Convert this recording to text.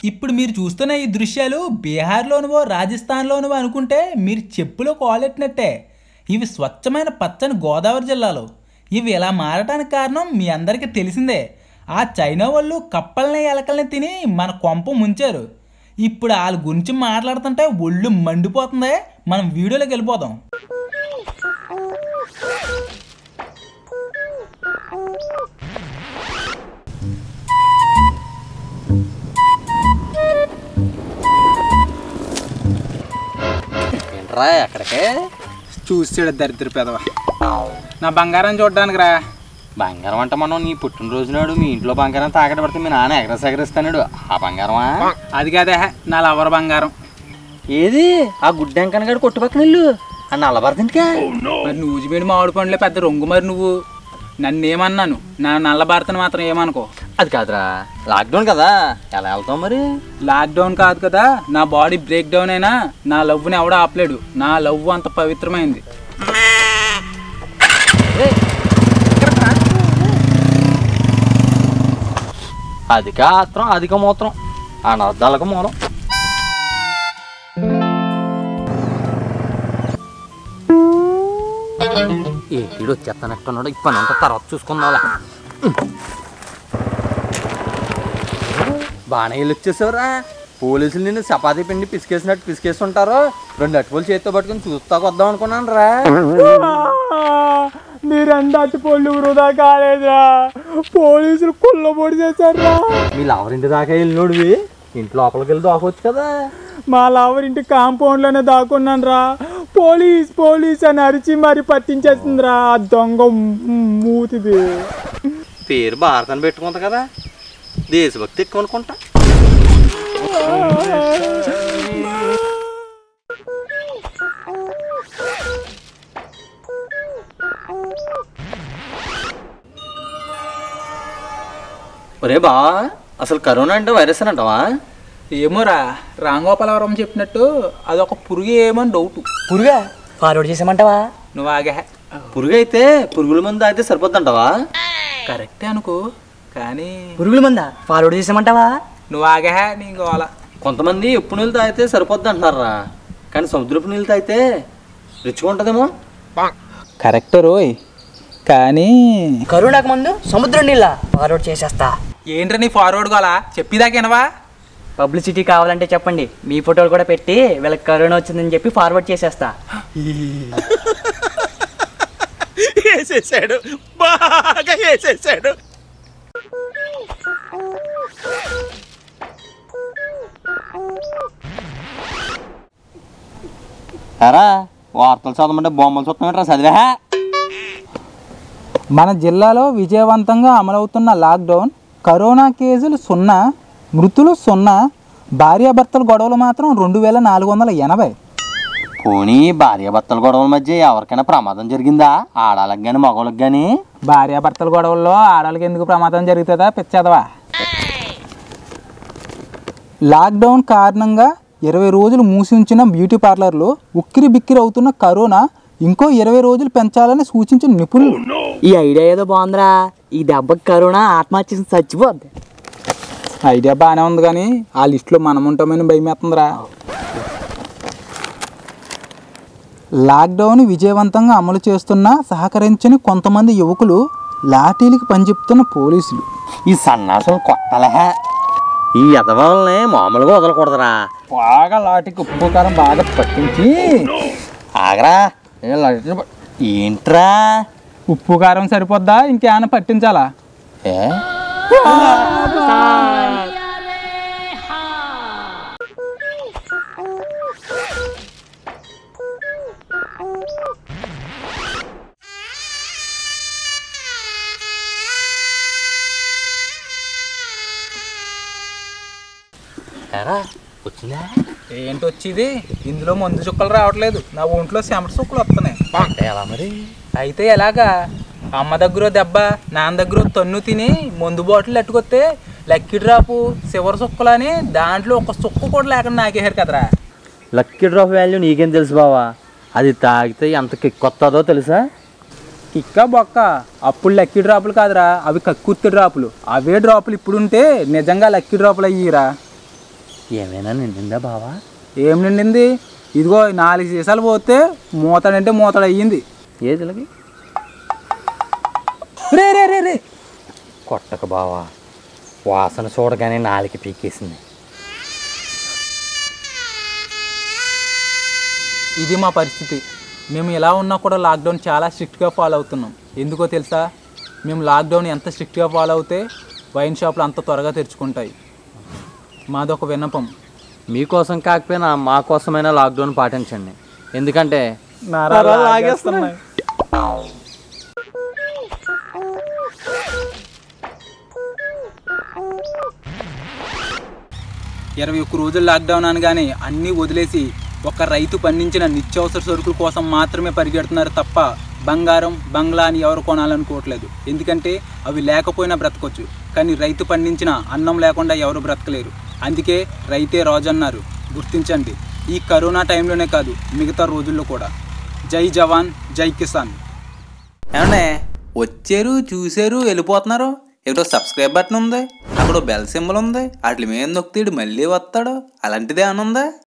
ఇప్పుడు మీరు చూస్తున్న ఈ దృశ్యాలు బీహార్లోనివో రాజస్థాన్లోనివో అనుకుంటే మీరు చెప్పులో కోలెట్టినట్టే ఇవి స్వచ్ఛమైన పచ్చని గోదావరి జిల్లాలో ఇవి ఇలా మారటానికి కారణం మీ అందరికీ తెలిసిందే ఆ చైనా వాళ్ళు కప్పల్ని ఎలకల్ని తిని మన కొంప ముంచారు ఇప్పుడు వాళ్ళ గురించి మాట్లాడుతుంటే ఒళ్ళు మండిపోతుంది మనం వీడియోలోకి వెళ్ళిపోదాం ఏంట్రా ఎక్కడికే చూసాడు దరిద్ర పెదవ నా బంగారం చూడడానికి రా బంగారం అంటే మనం నీ పుట్టినరోజు నాడు మీ ఇంట్లో బంగారం తాకట పడితే మీ నాన్న ఎగరసి ఎగరేస్తాడు ఆ బంగారమా అది కాదే నా లవర్ బంగారం ఏది ఆ గుడ్డంకన గడు కొట్టు పక్కన ఇల్లు ఆ నల్లబడతాంటికా మరి నువ్వు మీడి మామిడి పండ్లే పెద్ద రొంగు మరి నువ్వు నన్ను ఏమన్నాను నా నల్ల భారతను మాత్రం ఏమనుకో అది కాదురా లాక్డౌన్ కదా ఎలా వెళ్తాం మరి లాక్డౌన్ కాదు కదా నా బాడీ బ్రేక్ డౌన్ అయినా నా లవ్ని ఎవడో ఆపలేడు నా లవ్ అంత పవిత్రమైంది అధిక ఆత్రం అధిక మూత్రం అనర్థాలకు మూలం ఏడు వచ్చేస్తానట్టున్నాడు ఈ పని అంతా తర్వాత చూసుకుందాం బాగానే వెళ్ళి వచ్చేసావురా పోలీసులు నిన్ను చపాతీ పిండి పిసికేసినట్టు పిసికేసి ఉంటారు రెండు అటుపులు చేతితో పట్టుకుని చూస్తా వద్దాం అనుకున్నాను రా మీరంతా అట్టుపోళ్ళు వృధా కాలేదురా పోలీసులు కుళ్ళబొడి చేశారా మీ లవరింటి దాకా వెళ్ళినోడివి ఇంటి లోపలికి వెళ్ళి దాకోవచ్చు కదా మా లవర్ ఇంటి కాంపౌండ్లోనే దాక్కున్నాను రా పోలీస్ పోలీస్ అని అరిచి మరి పట్టించేస్తుందిరా ఆ దొంగ మూతిది పేరు భారతాన్ని పెట్టుకుంటా కదా దేశభక్తి ఎక్కువ అనుకుంటా ఒరే బా అసలు కరోనా అంటే వైరస్ అని అంటావా ఏమోరా రాంగోపాలవరం చెప్పినట్టు అదొక పురుగు ఏమని డౌట్ పురుగా ఫార్వర్డ్ చేసామంటావా నువ్వు ఆగే పురుగు అయితే పురుగుల మందు అయితే సరిపోద్దంటావా కరెక్టే అనుకో కానీ పురుగుల మందా ఫార్వర్డ్ చేసామంటావా నువ్వు ఆగే నీ గోల కొంతమంది ఉప్పు నీళ్ళు తాగితే సరిపోద్ది అంటున్నారా కానీ సముద్రపు నీళ్ళు తాగితే రుచిగా ఉంటుందేమో కరెక్ట్ రోయ్ కానీ కరోనాకు ముందు సముద్రం నీళ్ళ ఫార్వర్డ్ చేసేస్తా ఏంట్రా నీ ఫార్వర్డ్ గోలా చెప్పిదాకేనవా పబ్లిసిటీ కావాలంటే చెప్పండి మీ ఫోటోలు కూడా పెట్టి వీళ్ళకి కరోనా వచ్చిందని చెప్పి ఫార్వర్డ్ చేసేస్తా వేసేసాడు బాగా వేసేసాడు ఎరా వార్తలు చదవమంటే బొమ్మలు చూస్తామంటారా చదివా మన జిల్లాలో విజయవంతంగా అమలవుతున్న లాక్డౌన్ కరోనా కేసులు సున్నా మృతులు సున్నా భార్యాభర్తల గొడవలు మాత్రం రెండు వేల నాలుగు వందల ఎనభై పోనీ భార్యాభర్తల గొడవల మధ్య ఎవరికైనా ప్రమాదం జరిగిందా ఆడాలకు కానీ మగవాళ్ళకి కానీ భార్యాభర్తల గొడవల్లో ఆడవాళ్ళకి ఎందుకు ప్రమాదం జరుగుతుందా పిచ్చేదవా లాక్డౌన్ కారణంగా ఇరవై రోజులు మూసి ఉంచిన బ్యూటీ పార్లర్లు ఉక్కిరి బిక్కిరి అవుతున్న కరోనా ఇంకో ఇరవై రోజులు పెంచాలని సూచించిన నిపుణులు ఈ ఐడియా ఏదో బాగుందిరా ఈ దెబ్బకి కరోనా ఆత్మహత్య చేసి చచ్చిపోద్ది ఐడియా బాగానే ఉంది కానీ ఆ లిస్టులో మనం ఉంటామని భయమేస్తుందిరా లాక్డౌన్ విజయవంతంగా అమలు చేస్తున్న సహకరించని కొంతమంది యువకులు లాఠీలకి పనిచెప్తున్న పోలీసులు ఈ సన్నాసులు కొట్టలహే ఈ ఎదవాళ్ళని మామూలుగా వదలకూడదురా బాగా లాఠీకి ఉప్పు కారం బాగా పట్టించి ఆగరా ఏ లడ్డు ప- ఏంట్రా ఉప్పు కారం సరిపోద్దా ఇంకేమైనా పట్టించాలా ఏ ఎరా వచ్చిందా ఏంటి వచ్చేది ఇందులో మందు చుక్కలు రావట్లేదు నా ఒంట్లో చెమట చుక్కలు వస్తున్నాయి అంటే ఎలా మరి అయితే ఎలాగా అమ్మ దగ్గర దెబ్బ నాన్న దగ్గర తన్ను తిని మందు బాటిల్ అట్టుకొస్తే లక్కీ డ్రాపు చివరి చుక్కలు అని దాంట్లో ఒక చుక్క కూడా లేకుండా నాకేసారు కదరా లక్కీ డ్రాప్ వాల్యూ నీకేం తెలుసు బావా అది తాగితే ఎంత కిక్ వస్తుందో తెలుసా ఇక్క బొక్క అప్పుడు లక్కీ డ్రాపులు కాదురా అవి కక్కుర్తి డ్రాపులు అవే డ్రాపులు ఇప్పుడుంటే నిజంగా లక్కీ డ్రాపులు అయ్యిరా ఏమైనా నిండిందా బావా ఏం నిండింది ఇదిగో ఈ నాలుగు సీసాలు పోతే మూతడంటే మూతడు అయ్యింది ఏది ఇలాగే రే రే రే రే కొట్టక బావా వాసన చూడగానే నాలుగు పీకేసింది ఇది మా పరిస్థితి మేము ఎలా ఉన్నా కూడా లాక్డౌన్ చాలా స్ట్రిక్ట్గా ఫాలో అవుతున్నాం ఎందుకో తెలుసా మేము లాక్డౌన్ ఎంత స్ట్రిక్ట్గా ఫాలో అవుతే వైన్ షాపులు అంత త్వరగా తెరుచుకుంటాయి మాదొక విన్నపం మీకోసం కాకపోయినా మా కోసమైనా లాక్డౌన్ పాటించండి ఎందుకంటే నరాలు లాగేస్తున్నాయి. ఇరవై ఒక్క రోజులు లాక్డౌన్ అనగానే అన్నీ వదిలేసి ఒక రైతు పండించిన నిత్యావసర సరుకుల కోసం మాత్రమే పరిగెడుతున్నారు తప్ప బంగారం బంగ్లా అని ఎవరు కొనాలనుకోవట్లేదు ఎందుకంటే అవి లేకపోయినా బ్రతకొచ్చు కానీ రైతు పండించిన అన్నం లేకుండా ఎవరు బ్రతకలేరు అందుకే రైతే రాజు అన్నారు గుర్తించండి ఈ కరోనా టైంలోనే కాదు మిగతా రోజుల్లో కూడా జై జవాన్ జై కిసాన్ ఏమండే వచ్చారు చూసారు వెళ్ళిపోతున్నారు ఇక్కడ సబ్స్క్రైబ్ బటన్ ఉంది అక్కడ బెల్ సింబల్ ఉంది వాటి మీద నొక్కితే ఈడు మళ్ళీ వస్తాడు అలాంటిదే ఏమన్నా ఉందా